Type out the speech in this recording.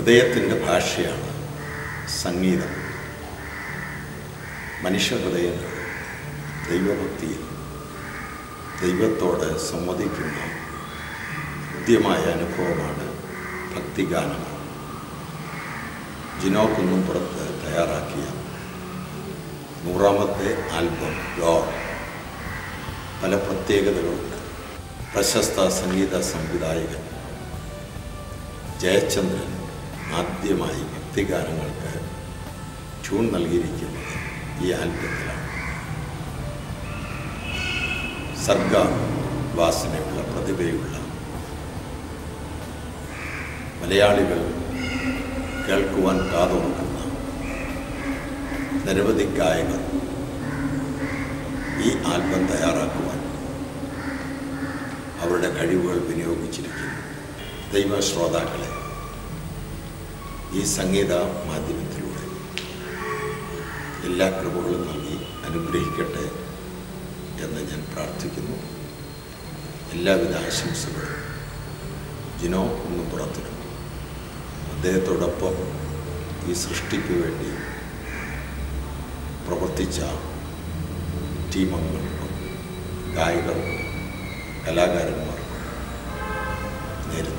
ഹൃദയത്തിൻ്റെ ഭാഷയാണ് സംഗീതം മനുഷ്യഹൃദയങ്ങൾ ദൈവഭക്തിയിൽ ദൈവത്തോട് സംവദിക്കുന്ന ഹൃദ്യമായ അനുഭവമാണ് ഭക്തിഗാനം ജിനോ കുന്നുംപുറത്ത് തയ്യാറാക്കിയ നൂറാമത്തെ ആൽബം ഗോർ പല പ്രത്യേകതകളുണ്ട് പ്രശസ്ത സംഗീത സംവിധായകൻ ജയചന്ദ്രൻ ആദ്യമായി ഭക്തിഗാനങ്ങൾക്ക് ട്യൂൺ നൽകിയിരിക്കുന്നത് ഈ ആൽബത്തിലാണ് സർഗ വാസനയുള്ള പ്രതിഭയുള്ള മലയാളികൾ കേൾക്കുവാൻ കാതോർക്കുന്ന നിരവധി ഗായകർ ഈ ആൽബം തയ്യാറാക്കുവാൻ അവരുടെ കഴിവുകൾ വിനിയോഗിച്ചിരിക്കുന്നു ദൈവ ശ്രോതാക്കളെ ഈ സംഗീത മാധ്യമത്തിലൂടെ എല്ലാ കൃപകളും നൽകി അനുഗ്രഹിക്കട്ടെ എന്ന് ഞാൻ പ്രാർത്ഥിക്കുന്നു എല്ലാവിധ ആശംസകളും ജിനോ ഒന്ന് പുറത്തിനും അദ്ദേഹത്തോടൊപ്പം ഈ സൃഷ്ടിക്ക് വേണ്ടി പ്രവർത്തിച്ച ടീമംഗങ്ങൾക്കും ഗായകർക്കും കലാകാരന്മാർക്കും നേരുന്നു